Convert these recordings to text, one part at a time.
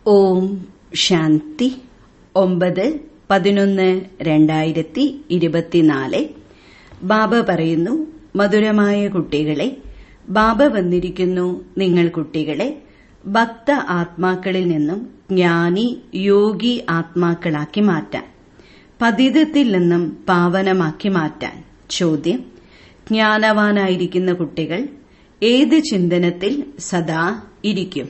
ഓം ശാന്തി ഒമ്പത് പതിനൊന്ന് രണ്ടായിരത്തി ഇരുപത്തിനാല് ബാബ പറയുന്നു മധുരമായ കുട്ടികളെ ബാബ വന്നിരിക്കുന്നു നിങ്ങൾ കുട്ടികളെ ഭക്ത ആത്മാക്കളിൽ നിന്നും ജ്ഞാനി യോഗി ആത്മാക്കളാക്കി മാറ്റാൻ പതിതത്തിൽ നിന്നും പാവനമാക്കി മാറ്റാൻ ചോദ്യം ജ്ഞാനവാനായിരിക്കുന്ന കുട്ടികൾ ഏത് ചിന്തനത്തിൽ സദാ ഇരിക്കും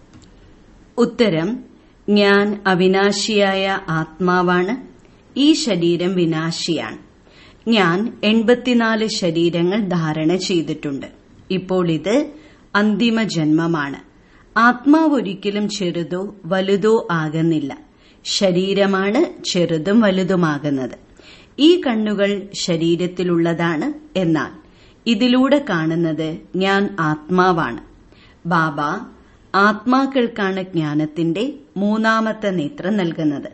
ഉത്തരം ഞാൻ അവിനാശിയായ ആത്മാവാണ് ഈ ശരീരം വിനാശിയാണ് ഞാൻ എൺപത്തിനാല് ശരീരങ്ങൾ ധാരണ ചെയ്തിട്ടുണ്ട് ഇപ്പോൾ ഇത് അന്തിമ ജന്മമാണ് ആത്മാവ് ഒരിക്കലും ചെറുതോ വലുതോ ആകുന്നില്ല ശരീരമാണ് ചെറുതും വലുതുമാകുന്നത് ഈ കണ്ണുകൾ ശരീരത്തിലുള്ളതാണ് എന്നാൽ ഇതിലൂടെ കാണുന്നത് ഞാൻ ആത്മാവാണ് ബാബ ആത്മാക്കൾക്കാണ് ജ്ഞാനത്തിന്റെ മൂന്നാമത്തെ നേത്രം നൽകുന്നത്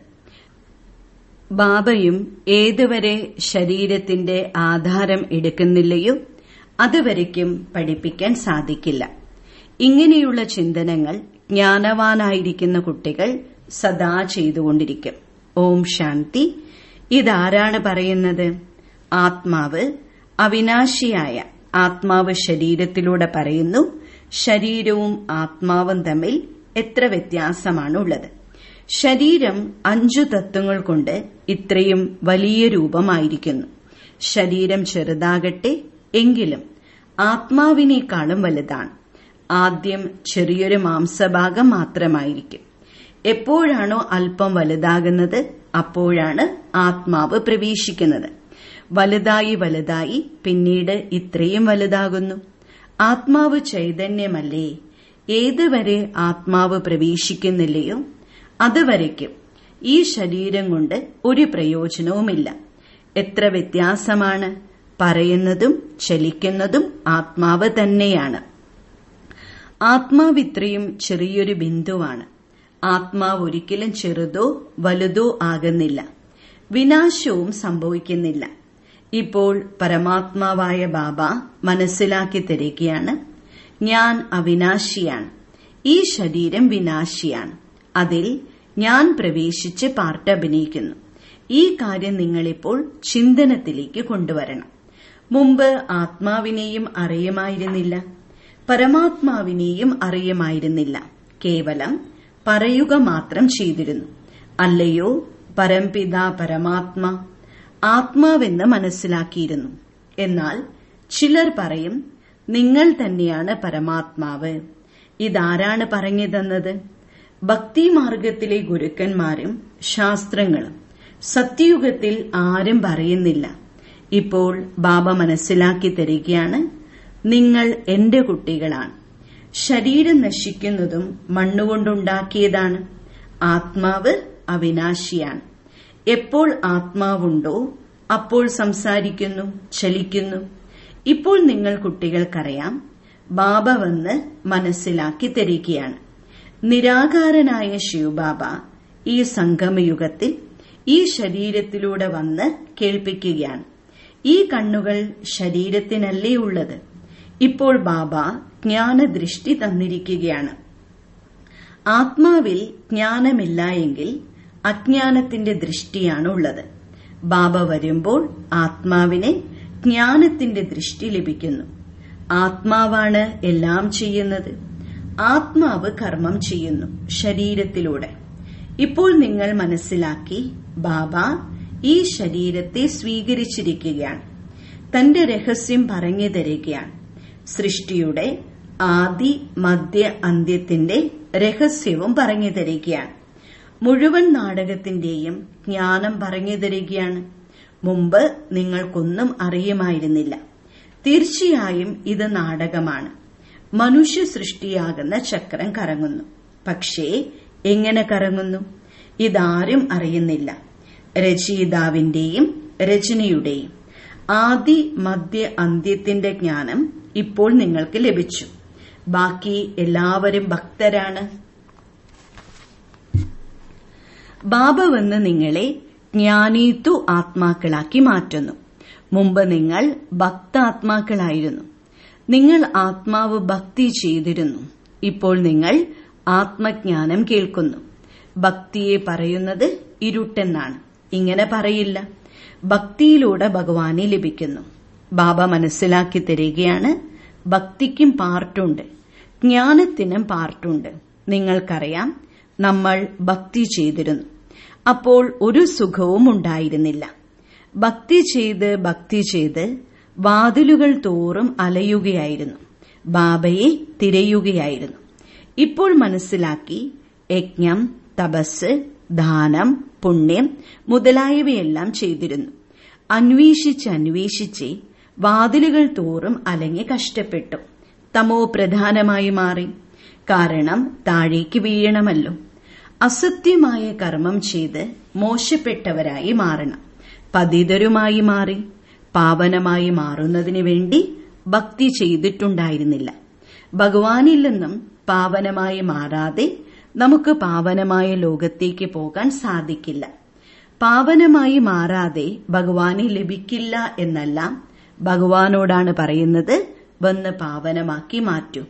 ബാബയും ഏതുവരെ ശരീരത്തിന്റെ ആധാരം എടുക്കുന്നില്ലയോ അതുവരയ്ക്കും പഠിപ്പിക്കാൻ സാധിക്കില്ല ഇങ്ങനെയുള്ള ചിന്തനങ്ങൾ ജ്ഞാനവാനായിരിക്കുന്ന കുട്ടികൾ സദാ ചെയ്തുകൊണ്ടിരിക്കും ഓം ശാന്തി ഇതാരാണ് പറയുന്നത് ആത്മാവ് അവിനാശിയായ ആത്മാവ് ശരീരത്തിലൂടെ പറയുന്നു ശരീരവും ആത്മാവും തമ്മിൽ എത്ര വ്യത്യാസമാണുള്ളത് ശരീരം അഞ്ചു തത്വങ്ങൾ കൊണ്ട് ഇത്രയും വലിയ രൂപമായിരിക്കുന്നു ശരീരം ചെറുതാകട്ടെ എങ്കിലും ആത്മാവിനേക്കാളും വലുതാണ് ആദ്യം ചെറിയൊരു മാംസഭാഗം മാത്രമായിരിക്കും എപ്പോഴാണോ അല്പം വലുതാകുന്നത് അപ്പോഴാണ് ആത്മാവ് പ്രവേശിക്കുന്നത് വലുതായി വലുതായി പിന്നീട് ഇത്രയും വലുതാകുന്നു ആത്മാവ് ചൈതന്യമല്ലേ ഏതുവരെ ആത്മാവ് പ്രവേശിക്കുന്നില്ലയോ അതുവരയ്ക്കും ഈ ശരീരം കൊണ്ട് ഒരു പ്രയോജനവുമില്ല എത്ര വ്യത്യാസമാണ് പറയുന്നതും ചലിക്കുന്നതും ആത്മാവ് തന്നെയാണ് ആത്മാവ് ഇത്രയും ചെറിയൊരു ബിന്ദുവാണ് ആത്മാവ് ഒരിക്കലും ചെറുതോ വലുതോ ആകുന്നില്ല വിനാശവും സംഭവിക്കുന്നില്ല ഇപ്പോൾ പരമാത്മാവായ ബാബ മനസ്സിലാക്കി തരികയാണ് ഞാൻ അവിനാശിയാണ് ഈ ശരീരം വിനാശിയാണ് അതിൽ ഞാൻ പ്രവേശിച്ച് പാർട്ടഭിനയിക്കുന്നു ഈ കാര്യം നിങ്ങളിപ്പോൾ ചിന്തനത്തിലേക്ക് കൊണ്ടുവരണം മുമ്പ് ആത്മാവിനെയും അറിയുമായിരുന്നില്ല പരമാത്മാവിനെയും അറിയുമായിരുന്നില്ല കേവലം പറയുക മാത്രം ചെയ്തിരുന്നു അല്ലയോ പരംപിത പരമാത്മാ ആത്മാവെന്ന് മനസ്സിലാക്കിയിരുന്നു എന്നാൽ ചിലർ പറയും നിങ്ങൾ തന്നെയാണ് പരമാത്മാവ് ഇതാരാണ് പറഞ്ഞു തന്നത് ഭക്തിമാർഗത്തിലെ ഗുരുക്കന്മാരും ശാസ്ത്രങ്ങളും സത്യയുഗത്തിൽ ആരും പറയുന്നില്ല ഇപ്പോൾ ബാബ മനസ്സിലാക്കി തരികയാണ് നിങ്ങൾ എന്റെ കുട്ടികളാണ് ശരീരം നശിക്കുന്നതും മണ്ണുകൊണ്ടുണ്ടാക്കിയതാണ് ആത്മാവ് അവിനാശിയാണ് എപ്പോൾ ആത്മാവുണ്ടോ അപ്പോൾ സംസാരിക്കുന്നു ചലിക്കുന്നു ഇപ്പോൾ നിങ്ങൾ കുട്ടികൾക്കറിയാം ബാബ വന്ന് മനസ്സിലാക്കി തരികയാണ് നിരാകാരനായ ശിവബാബ ഈ സംഗമയുഗത്തിൽ ഈ ശരീരത്തിലൂടെ വന്ന് കേൾപ്പിക്കുകയാണ് ഈ കണ്ണുകൾ ശരീരത്തിനല്ലേ ഉള്ളത് ഇപ്പോൾ ബാബ ജ്ഞാനദൃഷ്ടി തന്നിരിക്കുകയാണ് ആത്മാവിൽ ജ്ഞാനമില്ല എങ്കിൽ അജ്ഞാനത്തിന്റെ ദൃഷ്ടിയാണ് ഉള്ളത് ബാബ വരുമ്പോൾ ആത്മാവിന് ജ്ഞാനത്തിന്റെ ദൃഷ്ടി ലഭിക്കുന്നു ആത്മാവാണ് എല്ലാം ചെയ്യുന്നത് ആത്മാവ് കർമ്മം ചെയ്യുന്നു ശരീരത്തിലൂടെ ഇപ്പോൾ നിങ്ങൾ മനസ്സിലാക്കി ബാബ ഈ ശരീരത്തെ സ്വീകരിച്ചിരിക്കുകയാണ് തന്റെ രഹസ്യം പറഞ്ഞു തരികയാണ് സൃഷ്ടിയുടെ ആദി മധ്യ അന്ത്യത്തിന്റെ രഹസ്യവും പറഞ്ഞു തരികയാണ് മുഴുവൻ നാടകത്തിന്റെയും ജ്ഞാനം പറഞ്ഞു തരികയാണ് മുമ്പ് നിങ്ങൾക്കൊന്നും അറിയുമായിരുന്നില്ല തീർച്ചയായും ഇത് നാടകമാണ് മനുഷ്യ സൃഷ്ടിയാകുന്ന ചക്രം കറങ്ങുന്നു പക്ഷേ എങ്ങനെ കറങ്ങുന്നു ഇതാരും അറിയുന്നില്ല രചയിതാവിന്റെയും രചനയുടെയും ആദി മധ്യ അന്ത്യത്തിന്റെ ജ്ഞാനം ഇപ്പോൾ നിങ്ങൾക്ക് ലഭിച്ചു ബാക്കി എല്ലാവരും ഭക്തരാണ് ബാബ വന്ന് നിങ്ങളെ ജ്ഞാനീത്തു ആത്മാക്കളാക്കി മാറ്റുന്നു മുമ്പ് നിങ്ങൾ ഭക്താത്മാക്കളായിരുന്നു നിങ്ങൾ ആത്മാവ് ഭക്തി ചെയ്തിരുന്നു ഇപ്പോൾ നിങ്ങൾ ആത്മജ്ഞാനം കേൾക്കുന്നു ഭക്തിയെ പറയുന്നത് ഇരുട്ടെന്നാണ് ഇങ്ങനെ പറയില്ല ഭക്തിയിലൂടെ ഭഗവാനെ ലഭിക്കുന്നു ബാബ മനസ്സിലാക്കി തരികയാണ് ഭക്തിക്കും പാർട്ടുണ്ട് ജ്ഞാനത്തിനും പാർട്ടുണ്ട് നിങ്ങൾക്കറിയാം നമ്മൾ ഭക്തി ചെയ്തിരുന്നു അപ്പോൾ ഒരു സുഖവും ഉണ്ടായിരുന്നില്ല ഭക്തി ചെയ്ത് ഭക്തി ചെയ്ത് വാതിലുകൾ തോറും അലയുകയായിരുന്നു ബാബയെ തിരയുകയായിരുന്നു ഇപ്പോൾ മനസ്സിലാക്കി യജ്ഞം തപസ് ദാനം പുണ്യം മുതലായവയെല്ലാം ചെയ്തിരുന്നു അന്വേഷിച്ച് അന്വേഷിച്ച് വാതിലുകൾ തോറും അലങ്ങി കഷ്ടപ്പെട്ടു തമോ പ്രധാനമായി മാറി കാരണം താഴേക്ക് വീഴണമല്ലോ അസത്യമായ കർമ്മം ചെയ്ത് മോശപ്പെട്ടവരായി മാറണം പതിതരുമായി മാറി പാവനമായി മാറുന്നതിന് വേണ്ടി ഭക്തി ചെയ്തിട്ടുണ്ടായിരുന്നില്ല ഭഗവാനിൽ നിന്നും പാവനമായി മാറാതെ നമുക്ക് പാവനമായ ലോകത്തേക്ക് പോകാൻ സാധിക്കില്ല പാവനമായി മാറാതെ ഭഗവാനെ ലഭിക്കില്ല എന്നല്ല ഭഗവാനോടാണ് പറയുന്നത് വന്ന് പാവനമാക്കി മാറ്റൂ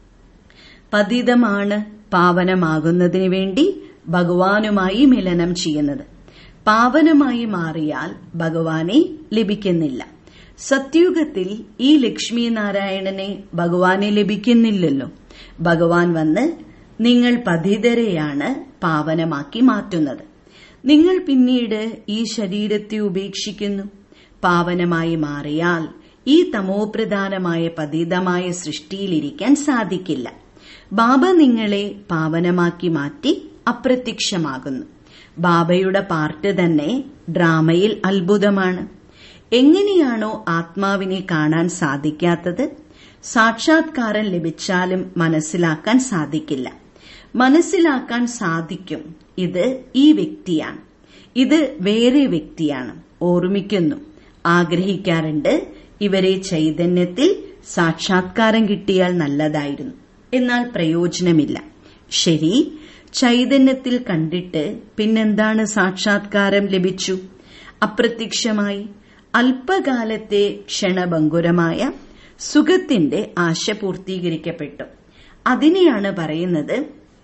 പതിതമാണ് പാവനമാകുന്നതിന് വേണ്ടി ഭഗവാനുമായി മിലനം ചെയ്യുന്നത് പാവനമായി മാറിയാൽ ഭഗവാനെ ലഭിക്കുന്നില്ല സത്യുഗത്തിൽ ഈ ലക്ഷ്മി നാരായണനെ ഭഗവാനെ ലഭിക്കുന്നില്ലല്ലോ ഭഗവാൻ വന്ന് നിങ്ങൾ പതിതരെയാണ് പാവനമാക്കി മാറ്റുന്നത് നിങ്ങൾ പിന്നീട് ഈ ശരീരത്തെ ഉപേക്ഷിക്കുന്നു പാവനമായി മാറിയാൽ ഈ തമോപ്രധാനമായ പതിതമായ സൃഷ്ടിയിലിരിക്കാൻ സാധിക്കില്ല ബാബ നിങ്ങളെ പാവനമാക്കി മാറ്റി അപ്രത്യക്ഷമാകുന്നു ബാബയുടെ പാർട്ട് തന്നെ ഡ്രാമയിൽ അത്ഭുതമാണ് എങ്ങനെയാണോ ആത്മാവിനെ കാണാൻ സാധിക്കാത്തത് സാക്ഷാത്കാരം ലഭിച്ചാലും മനസ്സിലാക്കാൻ സാധിക്കില്ല മനസ്സിലാക്കാൻ സാധിക്കും ഇത് ഈ വ്യക്തിയാണ് ഇത് വേറെ വ്യക്തിയാണ് ഓർമ്മിക്കുന്നു ആഗ്രഹിക്കാറുണ്ട് ഇവരെ ചൈതന്യത്തിൽ സാക്ഷാത്കാരം കിട്ടിയാൽ നല്ലതായിരുന്നു എന്നാൽ പ്രയോജനമില്ല ശരി ചൈതന്യത്തിൽ കണ്ടിട്ട് പിന്നെന്താണ് സാക്ഷാത്കാരം ലഭിച്ചു അപ്രത്യക്ഷമായി അല്പകാലത്തെ ക്ഷണഭങ്കുരമായ സുഖത്തിന്റെ ആശ പൂർത്തീകരിക്കപ്പെട്ടു അതിനെയാണ് പറയുന്നത്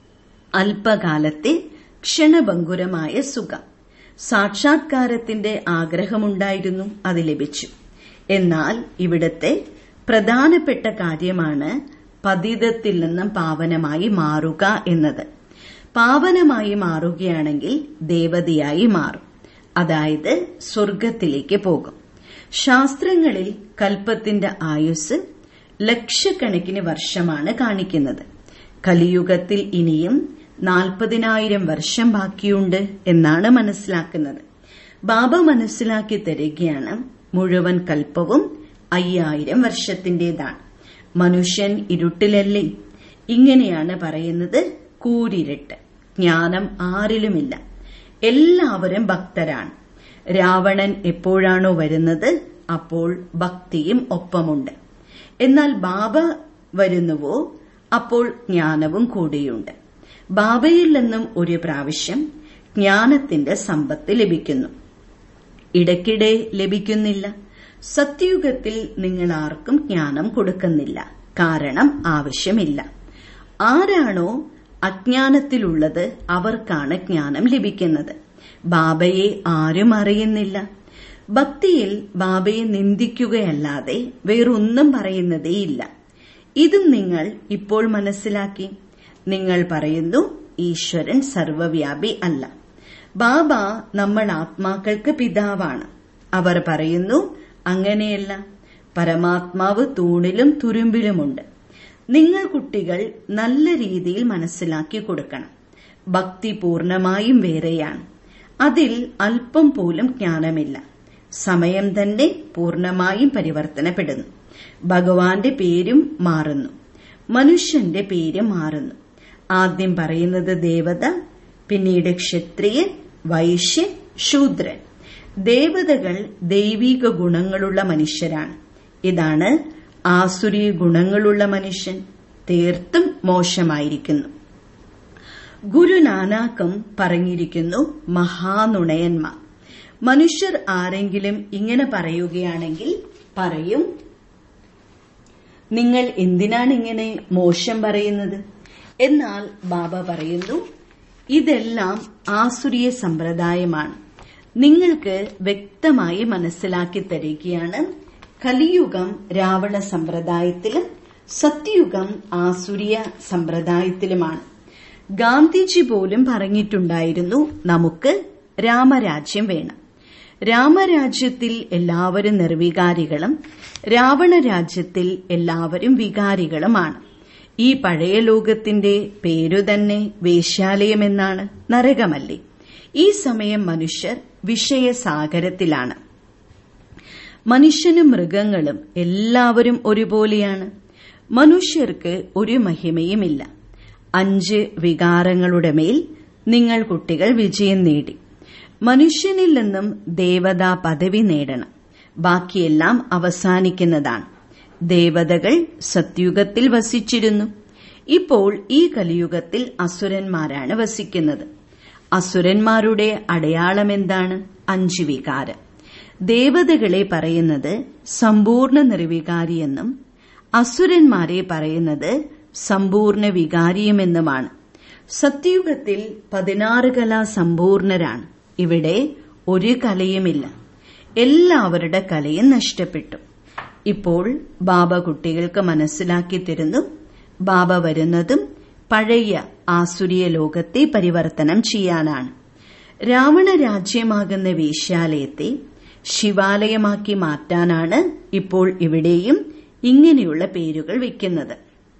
അല്പകാലത്തെ ക്ഷണഭങ്കുരമായ സുഖം സാക്ഷാത്കാരത്തിന്റെ ആഗ്രഹമുണ്ടായിരുന്നു അത് ലഭിച്ചു എന്നാൽ ഇവിടത്തെ പ്രധാനപ്പെട്ട കാര്യമാണ് പതിതത്തിൽ നിന്നും പാവനമായി മാറുക എന്നത് പാവനമായി മാറുകയാണെങ്കിൽ ദേവതയായി മാറും അതായത് സ്വർഗത്തിലേക്ക് പോകും ശാസ്ത്രങ്ങളിൽ കൽപ്പത്തിന്റെ ആയുസ് ലക്ഷക്കണക്കിന് വർഷമാണ് കാണിക്കുന്നത് കലിയുഗത്തിൽ ഇനിയും നാൽപ്പതിനായിരം വർഷം ബാക്കിയുണ്ട് എന്നാണ് മനസ്സിലാക്കുന്നത് ബാബ മനസ്സിലാക്കി തരികയാണ് മുഴുവൻ കൽപ്പവും അയ്യായിരം വർഷത്തിന്റേതാണ് മനുഷ്യൻ ഇരുട്ടിലല്ലേ ഇങ്ങനെയാണ് പറയുന്നത് കൂരിരട്ട് ജ്ഞാനം ആരിലുമില്ല എല്ലാവരും ഭക്തരാണ് രാവണൻ എപ്പോഴാണോ വരുന്നത് അപ്പോൾ ഭക്തിയും ഒപ്പമുണ്ട് എന്നാൽ ബാബ വരുന്നുവോ അപ്പോൾ ജ്ഞാനവും കൂടിയുണ്ട് ബാബയിൽ നിന്നും ഒരു പ്രാവശ്യം ജ്ഞാനത്തിന്റെ സമ്പത്ത് ലഭിക്കുന്നു ഇടയ്ക്കിടെ ലഭിക്കുന്നില്ല സത്യയുഗത്തിൽ നിങ്ങൾ ആർക്കും ജ്ഞാനം കൊടുക്കുന്നില്ല കാരണം ആവശ്യമില്ല ആരാണോ അജ്ഞാനത്തിലുള്ളത് അവർക്കാണ് ജ്ഞാനം ലഭിക്കുന്നത് ബാബയെ ആരും അറിയുന്നില്ല ഭക്തിയിൽ ബാബയെ നിന്ദിക്കുകയല്ലാതെ വേറൊന്നും പറയുന്നതേയില്ല ഇതും നിങ്ങൾ ഇപ്പോൾ മനസ്സിലാക്കി നിങ്ങൾ പറയുന്നു ഈശ്വരൻ സർവവ്യാപി അല്ല ബാബ നമ്മൾ ആത്മാക്കൾക്ക് പിതാവാണ് അവർ പറയുന്നു അങ്ങനെയല്ല പരമാത്മാവ് തൂണിലും തുരുമ്പിലുമുണ്ട് നിങ്ങൾ കുട്ടികൾ നല്ല രീതിയിൽ മനസ്സിലാക്കി കൊടുക്കണം ഭക്തി പൂർണമായും വേറെയാണ് അതിൽ അല്പം പോലും ജ്ഞാനമില്ല സമയം തന്നെ പൂർണമായും പരിവർത്തനപ്പെടുന്നു ഭഗവാന്റെ പേരും മാറുന്നു മനുഷ്യന്റെ പേര് മാറുന്നു ആദ്യം പറയുന്നത് ദേവത പിന്നീട് ക്ഷത്രിയൻ വൈശ്യൻ ശൂദ്രൻ ദേവതകൾ ദൈവിക ഗുണങ്ങളുള്ള മനുഷ്യരാണ് ഇതാണ് ആസുരി ഗുണങ്ങളുള്ള മനുഷ്യൻ തീർത്തും മോശമായിരിക്കുന്നു ഗുരുനാനാക്കം പറഞ്ഞിരിക്കുന്നു മഹാനുണയന്മാർ മനുഷ്യർ ആരെങ്കിലും ഇങ്ങനെ പറയുകയാണെങ്കിൽ പറയും നിങ്ങൾ എന്തിനാണ് ഇങ്ങനെ മോശം പറയുന്നത് എന്നാൽ ബാബ പറയുന്നു ഇതെല്ലാം ആസുരീയ സമ്പ്രദായമാണ് നിങ്ങൾക്ക് വ്യക്തമായി മനസ്സിലാക്കി തരികയാണ് കലിയുഗം രാവണ സമ്പ്രദായത്തിലും സത്യയുഗം ആസുരിയ സമ്പ്രദായത്തിലുമാണ് ഗാന്ധിജി പോലും പറഞ്ഞിട്ടുണ്ടായിരുന്നു നമുക്ക് രാമരാജ്യം വേണം രാമരാജ്യത്തിൽ എല്ലാവരും നിർവികാരികളും രാവണ രാജ്യത്തിൽ എല്ലാവരും വികാരികളുമാണ് ഈ പഴയ ലോകത്തിന്റെ പേരു തന്നെ വേശ്യാലയമെന്നാണ് നരകമല്ലേ ഈ സമയം മനുഷ്യർ വിഷയസാഗരത്തിലാണ് മനുഷ്യനും മൃഗങ്ങളും എല്ലാവരും ഒരുപോലെയാണ് മനുഷ്യർക്ക് ഒരു മഹിമയുമില്ല അഞ്ച് വികാരങ്ങളുടെ മേൽ നിങ്ങൾ കുട്ടികൾ വിജയം നേടി മനുഷ്യനിൽ നിന്നും ദേവതാ പദവി നേടണം ബാക്കിയെല്ലാം അവസാനിക്കുന്നതാണ് ദേവതകൾ സത്യുഗത്തിൽ വസിച്ചിരുന്നു ഇപ്പോൾ ഈ കലിയുഗത്തിൽ അസുരന്മാരാണ് വസിക്കുന്നത് അസുരന്മാരുടെ അടയാളമെന്താണ് അഞ്ച് വികാരം ദേവതകളെ പറയുന്നത് സമ്പൂർണ്ണ നിർവികാരിയെന്നും അസുരന്മാരെ പറയുന്നത് സമ്പൂർണ്ണ വികാരിയുമെന്നുമാണ് സത്യുഗത്തിൽ പതിനാറ് കല സമ്പൂർണരാണ് ഇവിടെ ഒരു കലയുമില്ല എല്ലാവരുടെ കലയും നഷ്ടപ്പെട്ടു ഇപ്പോൾ ബാബ കുട്ടികൾക്ക് മനസ്സിലാക്കി തരുന്നു ബാബ വരുന്നതും പഴയ ആസുരിയ ലോകത്തെ പരിവർത്തനം ചെയ്യാനാണ് രാവണ രാജ്യമാകുന്ന വേശ്യാലയത്തെ ശിവാലയമാക്കി മാറ്റാനാണ് ഇപ്പോൾ ഇവിടെയും ഇങ്ങനെയുള്ള പേരുകൾ വെക്കുന്നത്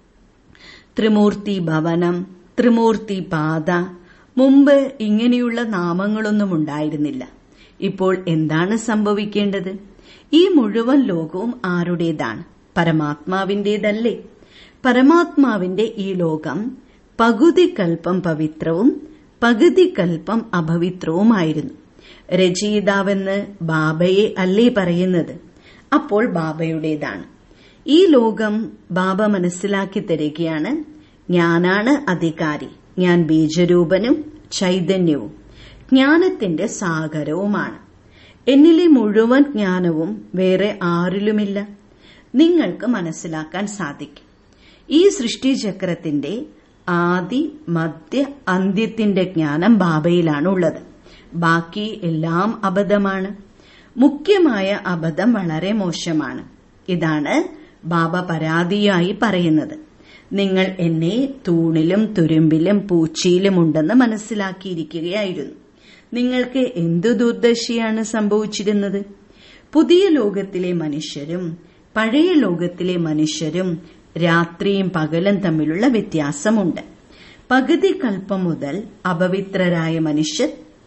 ത്രിമൂർത്തി ഭവനം ത്രിമൂർത്തി പാത മുമ്പ് ഇങ്ങനെയുള്ള നാമങ്ങളൊന്നും ഉണ്ടായിരുന്നില്ല ഇപ്പോൾ എന്താണ് സംഭവിക്കേണ്ടത് ഈ മുഴുവൻ ലോകവും ആരുടേതാണ് പരമാത്മാവിന്റേതല്ലേ പരമാത്മാവിന്റെ ഈ ലോകം പകുതി കൽപ്പം പവിത്രവും പകുതി കൽപ്പം അപവിത്രവുമായിരുന്നു രചയിതാവെന്ന് ബാബയെ അല്ലേ പറയുന്നത് അപ്പോൾ ബാബയുടേതാണ് ഈ ലോകം ബാബ മനസ്സിലാക്കി തരികയാണ് ഞാനാണ് അധികാരി ഞാൻ ബീജരൂപനും ചൈതന്യവും ജ്ഞാനത്തിന്റെ സാഗരവുമാണ് എന്നിലെ മുഴുവൻ ജ്ഞാനവും വേറെ ആരിലുമില്ല നിങ്ങൾക്ക് മനസ്സിലാക്കാൻ സാധിക്കും ഈ സൃഷ്ടിചക്രത്തിന്റെ ആദി മധ്യ അന്ത്യത്തിന്റെ ജ്ഞാനം ബാബയിലാണ് ഉള്ളത് ബാക്കി എല്ലാം അബദ്ധമാണ് മുഖ്യമായ അബദ്ധം വളരെ മോശമാണ് ഇതാണ് ബാബ പരാതിയായി പറയുന്നത് നിങ്ങൾ എന്നെ തൂണിലും തുരുമ്പിലും പൂച്ചയിലും ഉണ്ടെന്ന് മനസ്സിലാക്കിയിരിക്കുകയായിരുന്നു നിങ്ങൾക്ക് എന്തു ദുർദശയാണ് സംഭവിച്ചിരുന്നത് പുതിയ ലോകത്തിലെ മനുഷ്യരും പഴയ ലോകത്തിലെ മനുഷ്യരും രാത്രിയും പകലും തമ്മിലുള്ള വ്യത്യാസമുണ്ട് പകുതി കൽപ്പം മുതൽ അപവിത്രരായ മനുഷ്യർ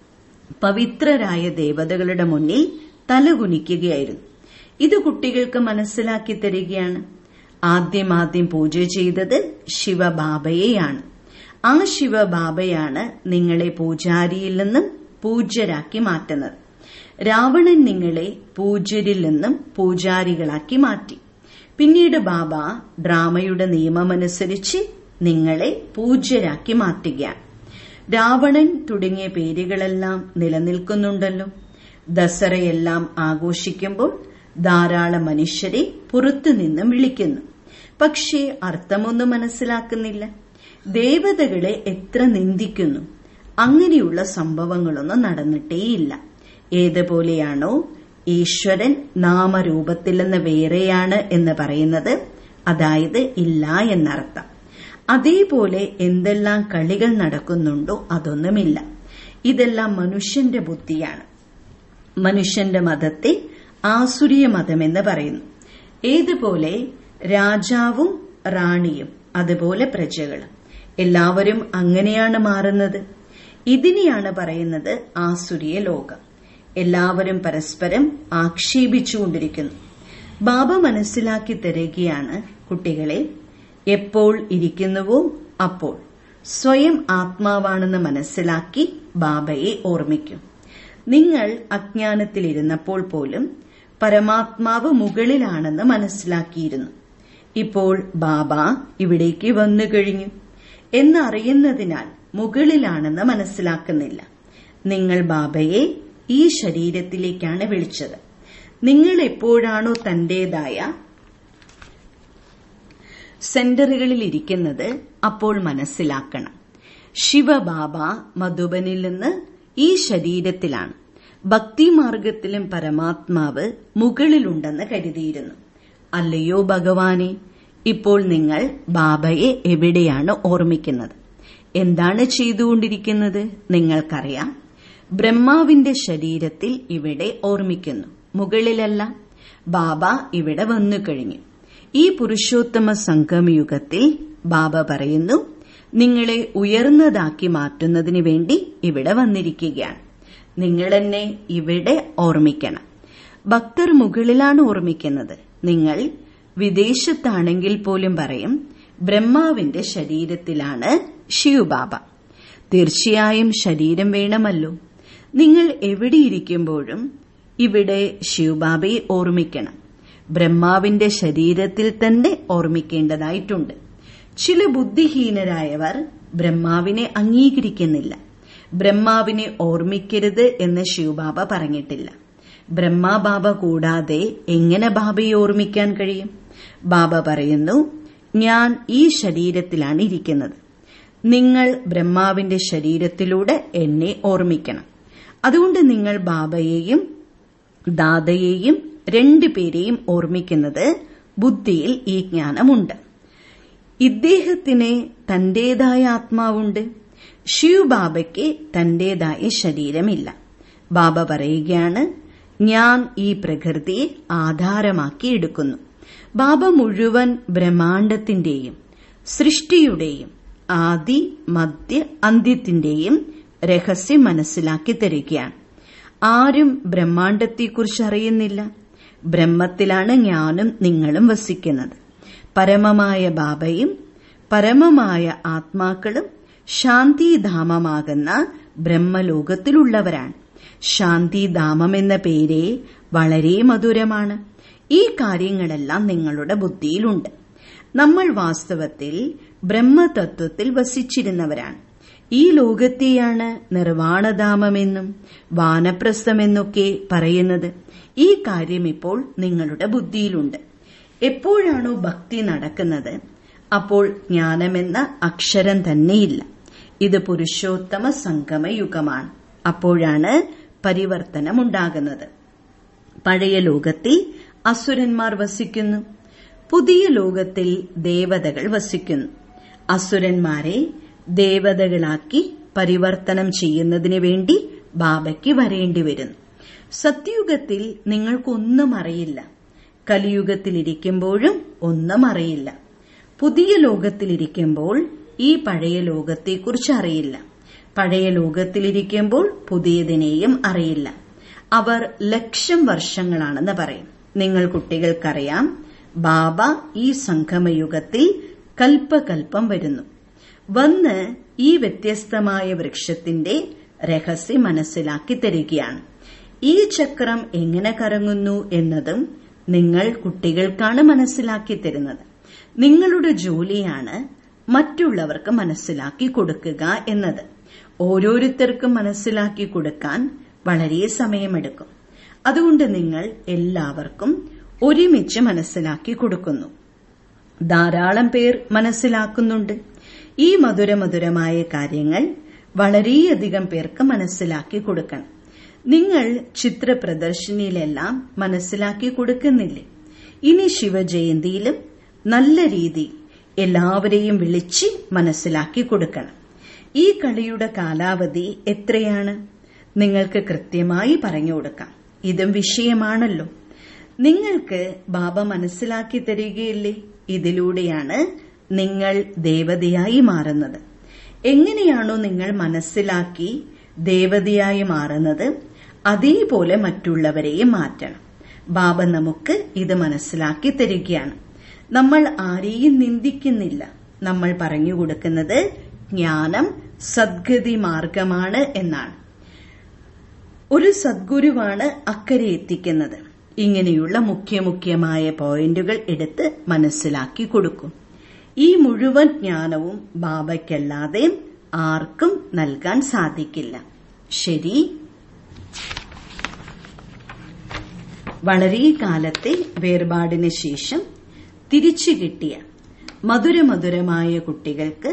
പവിത്രരായ ദേവതകളുടെ മുന്നിൽ തലകുനിക്കുകയായിരുന്നു ഇത് കുട്ടികൾക്ക് മനസ്സിലാക്കി തരികയാണ് ആദ്യമാദ്യം പൂജ ചെയ്തത് ശിവബാബയെയാണ് ആ ശിവബാബയാണ് നിങ്ങളെ പൂജാരിയിൽ നിന്നും പൂജ്യരാക്കി മാറ്റുന്നത് രാവണൻ നിങ്ങളെ പൂജ്യരിൽ നിന്നും പൂജാരികളാക്കി മാറ്റി പിന്നീട് ബാബ ഡ്രാമയുടെ നിയമമനുസരിച്ച് നിങ്ങളെ പൂജ്യരാക്കി മാറ്റുകയാണ് രാവണൻ തുടങ്ങിയ പേരുകളെല്ലാം നിലനിൽക്കുന്നുണ്ടല്ലോ ദസറയെല്ലാം ആഘോഷിക്കുമ്പോൾ ധാരാളം മനുഷ്യരെ പുറത്തുനിന്നും വിളിക്കുന്നു പക്ഷേ അർത്ഥമൊന്നും മനസ്സിലാക്കുന്നില്ല ദേവതകളെ എത്ര നിന്ദിക്കുന്നു അങ്ങനെയുള്ള സംഭവങ്ങളൊന്നും നടന്നിട്ടേയില്ല ഏതുപോലെയാണോ ഈശ്വരൻ നാമരൂപത്തിൽ നിന്ന് വേറെയാണ് എന്ന് പറയുന്നത് അതായത് ഇല്ല എന്നർത്ഥം അതേപോലെ എന്തെല്ലാം കളികൾ നടക്കുന്നുണ്ടോ അതൊന്നുമില്ല ഇതെല്ലാം മനുഷ്യന്റെ ബുദ്ധിയാണ് മനുഷ്യന്റെ മതത്തെ ആസുരീയ മതമെന്ന് പറയുന്നു ഏതുപോലെ രാജാവും റാണിയും അതുപോലെ പ്രജകളും എല്ലാവരും അങ്ങനെയാണ് മാറുന്നത് ഇതിനെയാണ് പറയുന്നത് ആസുരീയ ലോകം എല്ലാവരും പരസ്പരം ആക്ഷേപിച്ചുകൊണ്ടിരിക്കുന്നു ബാബ മനസ്സിലാക്കി തരികയാണ് കുട്ടികളെ എപ്പോൾ ഇരിക്കുന്നുവോ അപ്പോൾ സ്വയം ആത്മാവാണെന്ന് മനസ്സിലാക്കി ബാബയെ ഓർമ്മിക്കും നിങ്ങൾ അജ്ഞാനത്തിലിരുന്നപ്പോൾ പോലും പരമാത്മാവ് മുകളിലാണെന്ന് മനസ്സിലാക്കിയിരുന്നു ഇപ്പോൾ ബാബ ഇവിടേക്ക് വന്നു കഴിഞ്ഞു എന്നറിയുന്നതിനാൽ മുകളിലാണെന്ന് മനസ്സിലാക്കുന്നില്ല നിങ്ങൾ ബാബയെ ഈ ശരീരത്തിലേക്കാണ് വിളിച്ചത് നിങ്ങൾ എപ്പോഴാണോ തന്റേതായ സെന്ററുകളിൽ ഇരിക്കുന്നത് അപ്പോൾ മനസ്സിലാക്കണം ശിവബാബ മധുബനിൽ നിന്ന് ഈ ശരീരത്തിലാണ് ഭക്തിമാർഗത്തിലും പരമാത്മാവ് മുകളിലുണ്ടെന്ന് കരുതിയിരുന്നു അല്ലയോ ഭഗവാനെ ഇപ്പോൾ നിങ്ങൾ ബാബയെ എവിടെയാണ് ഓർമ്മിക്കുന്നത് എന്താണ് ചെയ്തുകൊണ്ടിരിക്കുന്നത് നിങ്ങൾക്കറിയാം ബ്രഹ്മാവിന്റെ ശരീരത്തിൽ ഇവിടെ ഓർമ്മിക്കുന്നു മുകളിലല്ല ബാബ ഇവിടെ വന്നു കഴിഞ്ഞു ഈ പുരുഷോത്തമ സംഗമയുഗത്തിൽ ബാബ പറയുന്നു നിങ്ങളെ ഉയർന്നതാക്കി മാറ്റുന്നതിന് വേണ്ടി ഇവിടെ വന്നിരിക്കുകയാണ് നിങ്ങൾ എന്നെ ഇവിടെ ഓർമ്മിക്കണം ഭക്തർ മുകളിലാണ് ഓർമ്മിക്കുന്നത് നിങ്ങൾ വിദേശത്താണെങ്കിൽ പോലും പറയും ബ്രഹ്മാവിന്റെ ശരീരത്തിലാണ് ശിവബാബ തീർച്ചയായും ശരീരം വേണമല്ലോ നിങ്ങൾ എവിടെയിരിക്കുമ്പോഴും ഇവിടെ ശിവബാബയെ ഓർമ്മിക്കണം ബ്രഹ്മാവിന്റെ ശരീരത്തിൽ തന്നെ ഓർമ്മിക്കേണ്ടതായിട്ടുണ്ട് ചില ബുദ്ധിഹീനരായവർ ബ്രഹ്മാവിനെ അംഗീകരിക്കുന്നില്ല ബ്രഹ്മാവിനെ ഓർമ്മിക്കരുത് എന്ന് ശിവബാബ പറഞ്ഞിട്ടില്ല ബ്രഹ്മാബാബ കൂടാതെ എങ്ങനെ ബാബയെ ഓർമ്മിക്കാൻ കഴിയും ബാബ പറയുന്നു ഞാൻ ഈ ശരീരത്തിലാണ് ഇരിക്കുന്നത് നിങ്ങൾ ബ്രഹ്മാവിന്റെ ശരീരത്തിലൂടെ എന്നെ ഓർമ്മിക്കണം അതുകൊണ്ട് നിങ്ങൾ ബാബയെയും ദാതയെയും രണ്ടുപേരെയും ഓർമ്മിക്കുന്നത് ബുദ്ധിയിൽ ഈ ജ്ഞാനമുണ്ട് ഇദ്ദേഹത്തിന് തന്റേതായ ആത്മാവുണ്ട് ശിവ് ബാബയ്ക്ക് തന്റേതായ ശരീരമില്ല ബാബ പറയുകയാണ് ഞാൻ ഈ പ്രകൃതിയെ ആധാരമാക്കി എടുക്കുന്നു ബാബ മുഴുവൻ ബ്രഹ്മാണ്ടത്തിന്റെയും സൃഷ്ടിയുടെയും ആദി മധ്യ അന്ത്യത്തിന്റെയും രഹസ്യം മനസ്സിലാക്കി തരികയാണ് ആരും ബ്രഹ്മാണ്ടത്തെക്കുറിച്ച് അറിയുന്നില്ല ബ്രഹ്മത്തിലാണ് ഞാനും നിങ്ങളും വസിക്കുന്നത് പരമമായ ബാബയും പരമമായ ആത്മാക്കളും ശാന്തിധാമമാകുന്ന ബ്രഹ്മലോകത്തിലുള്ളവരാണ് ശാന്തിധാമം എന്ന പേര് വളരെ മധുരമാണ് ഈ കാര്യങ്ങളെല്ലാം നിങ്ങളുടെ ബുദ്ധിയിലുണ്ട് നമ്മൾ വാസ്തവത്തിൽ ബ്രഹ്മതത്വത്തിൽ വസിച്ചിരുന്നവരാണ് ഈ ലോകത്തെയാണ് നിർവാണധാമമെന്നും വാനപ്രസ്ഥമെന്നൊക്കെ പറയുന്നത് ഈ കാര്യം ഇപ്പോൾ നിങ്ങളുടെ ബുദ്ധിയിലുണ്ട് എപ്പോഴാണോ ഭക്തി നടക്കുന്നത് അപ്പോൾ ജ്ഞാനമെന്ന അക്ഷരം തന്നെയില്ല ഇത് പുരുഷോത്തമ സംഗമയുഗമാണ് അപ്പോഴാണ് പരിവർത്തനമുണ്ടാകുന്നത് പഴയ ലോകത്തിൽ അസുരന്മാർ വസിക്കുന്നു പുതിയ ലോകത്തിൽ ദേവതകൾ വസിക്കുന്നു അസുരന്മാരെ ദേവതകളാക്കി പരിവർത്തനം ചെയ്യുന്നതിന് വേണ്ടി ബാബയ്ക്ക് വരേണ്ടി വരുന്നു സത്യയുഗത്തിൽ നിങ്ങൾക്കൊന്നും അറിയില്ല കലിയുഗത്തിലിരിക്കുമ്പോഴും ഒന്നും അറിയില്ല പുതിയ ലോകത്തിലിരിക്കുമ്പോൾ ഈ പഴയ ലോകത്തെക്കുറിച്ച് അറിയില്ല പഴയ ലോകത്തിലിരിക്കുമ്പോൾ പുതിയതിനെയും അറിയില്ല അവർ ലക്ഷം വർഷങ്ങളാണെന്ന് പറയും നിങ്ങൾ കുട്ടികൾക്കറിയാം ബാബ ഈ സംഗമയുഗത്തിൽ കൽപ്പകൽപ്പം വരുന്നു വന്ന് ഈ വ്യത്യസ്തമായ വൃക്ഷത്തിന്റെ രഹസ്യം മനസ്സിലാക്കി തരികയാണ് ഈ ചക്രം എങ്ങനെ കറങ്ങുന്നു എന്നതും നിങ്ങൾ കുട്ടികൾക്കാണ് മനസ്സിലാക്കി തരുന്നത് നിങ്ങളുടെ ജോലിയാണ് മറ്റുള്ളവർക്ക് മനസ്സിലാക്കി കൊടുക്കുക എന്നത് ഓരോരുത്തർക്കും മനസ്സിലാക്കി കൊടുക്കാൻ വളരെ സമയമെടുക്കും അതുകൊണ്ട് നിങ്ങൾ എല്ലാവർക്കും ഒരുമിച്ച് മനസ്സിലാക്കി കൊടുക്കുന്നു ധാരാളം പേർ മനസ്സിലാക്കുന്നുണ്ട് ഈ മധുരമധുരമായ കാര്യങ്ങൾ വളരെയധികം പേർക്ക് മനസ്സിലാക്കി കൊടുക്കണം നിങ്ങൾ ചിത്ര പ്രദർശനിയിലെല്ലാം മനസ്സിലാക്കി കൊടുക്കുന്നില്ലേ ഇനി ശിവജയന്തിയിലും നല്ല രീതിയിൽ എല്ലാവരെയും വിളിച്ച് മനസ്സിലാക്കി കൊടുക്കണം ഈ കളിയുടെ കാലാവധി എത്രയാണ് നിങ്ങൾക്ക് കൃത്യമായി പറഞ്ഞു കൊടുക്കാം ഇതും വിഷയമാണല്ലോ നിങ്ങൾക്ക് ബാബ മനസ്സിലാക്കി തരികയില്ലേ ഇതിലൂടെയാണ് നിങ്ങൾ ദേവതയായി മാറുന്നത് എങ്ങനെയാണോ നിങ്ങൾ മനസ്സിലാക്കി ദേവതയായി മാറുന്നത് അതേപോലെ മറ്റുള്ളവരെയും മാറ്റണം ബാബ നമുക്ക് ഇത് മനസ്സിലാക്കി തരികയാണ് നമ്മൾ ആരെയും നിന്ദിക്കുന്നില്ല നമ്മൾ പറഞ്ഞു കൊടുക്കുന്നത് ജ്ഞാനം സദ്ഗതി മാർഗമാണ് എന്നാണ് ഒരു സദ്ഗുരുവാണ് അക്കരെ എത്തിക്കുന്നത് ഇങ്ങനെയുള്ള മുഖ്യ മുഖ്യമായ പോയിന്റുകൾ എടുത്ത് മനസ്സിലാക്കി കൊടുക്കും ഈ മുഴുവൻ ജ്ഞാനവും ബാബയ്ക്കല്ലാതെ ആർക്കും നൽകാൻ സാധിക്കില്ല ശരി വളരെ കാലത്തെ വേർപാടിന് ശേഷം തിരിച്ചു കിട്ടിയ മധുരമധുരമായ കുട്ടികൾക്ക്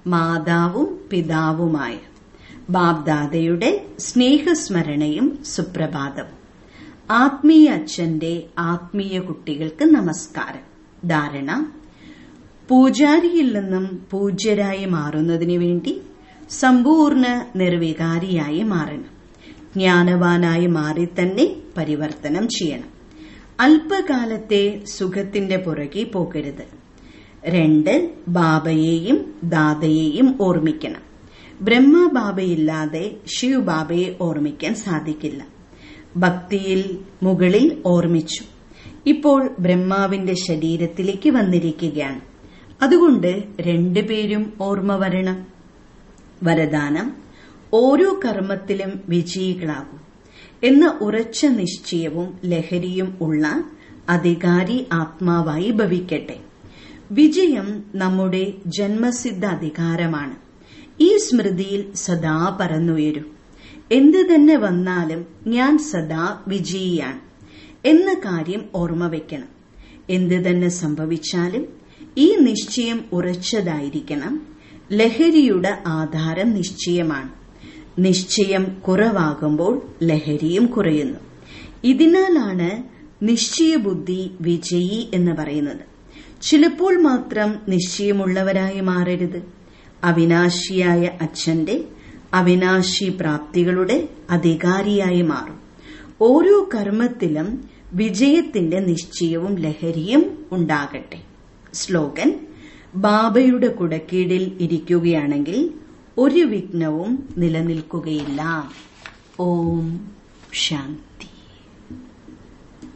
മാതാവും പിതാവുമായ ബാബ്ദാദയുടെ സ്നേഹസ്മരണയും സുപ്രഭാതം ആത്മീയ അച്ഛന്റെ ആത്മീയ കുട്ടികൾക്ക് നമസ്കാരം ധാരണ പൂജാരിയിൽ നിന്നും പൂജ്യരായി മാറുന്നതിനു വേണ്ടി സമ്പൂർണ്ണ നിർവികാരിയായി മാറണം ജ്ഞാനവാനായി മാറി തന്നെ പരിവർത്തനം ചെയ്യണം അല്പകാലത്തെ സുഖത്തിന്റെ പുറകെ പോകരുത് രണ്ട് ബാബയെയും ദാതയെയും ഓർമ്മിക്കണം ബ്രഹ്മ ബാബയില്ലാതെ ശിവ് ബാബയെ ഓർമ്മിക്കാൻ സാധിക്കില്ല ഭക്തിയിൽ മുകളിൽ ഓർമ്മിച്ചു ഇപ്പോൾ ബ്രഹ്മാവിന്റെ ശരീരത്തിലേക്ക് വന്നിരിക്കുകയാണ് അതുകൊണ്ട് രണ്ടുപേരും ഓർമ്മ വരണം വരദാനം ഓരോ കർമ്മത്തിലും വിജയികളാകും എന്ന ഉറച്ച നിശ്ചയവും ലഹരിയും ഉള്ള അധികാരി ആത്മാവായി ഭവിക്കട്ടെ വിജയം നമ്മുടെ ജന്മസിദ്ധ അധികാരമാണ് ഈ സ്മൃതിയിൽ സദാ പറന്നുയരും എന്ത് തന്നെ വന്നാലും ഞാൻ സദാ വിജയിയാണ് എന്ന കാര്യം ഓർമ്മ വയ്ക്കണം എന്ത് തന്നെ സംഭവിച്ചാലും ഈ നിശ്ചയം ഉറച്ചതായിരിക്കണം ലഹരിയുടെ ആധാരം നിശ്ചയമാണ് നിശ്ചയം കുറവാകുമ്പോൾ ലഹരിയും കുറയുന്നു ഇതിനാലാണ് നിശ്ചയബുദ്ധി വിജയി എന്ന് പറയുന്നത് ചിലപ്പോൾ മാത്രം നിശ്ചയമുള്ളവരായി മാറരുത് അവിനാശിയായ അച്ഛന്റെ അവിനാശി പ്രാപ്തികളുടെ അധികാരിയായി മാറും ഓരോ കർമ്മത്തിലും വിജയത്തിന്റെ നിശ്ചയവും ലഹരിയും ഉണ്ടാകട്ടെ സ്ലോഗൻ ബാബയുടെ കുടക്കീഴിൽ ഇരിക്കുകയാണെങ്കിൽ ഒരു വിഘ്നവും നിലനിൽക്കുകയില്ല ഓം ശാന്തി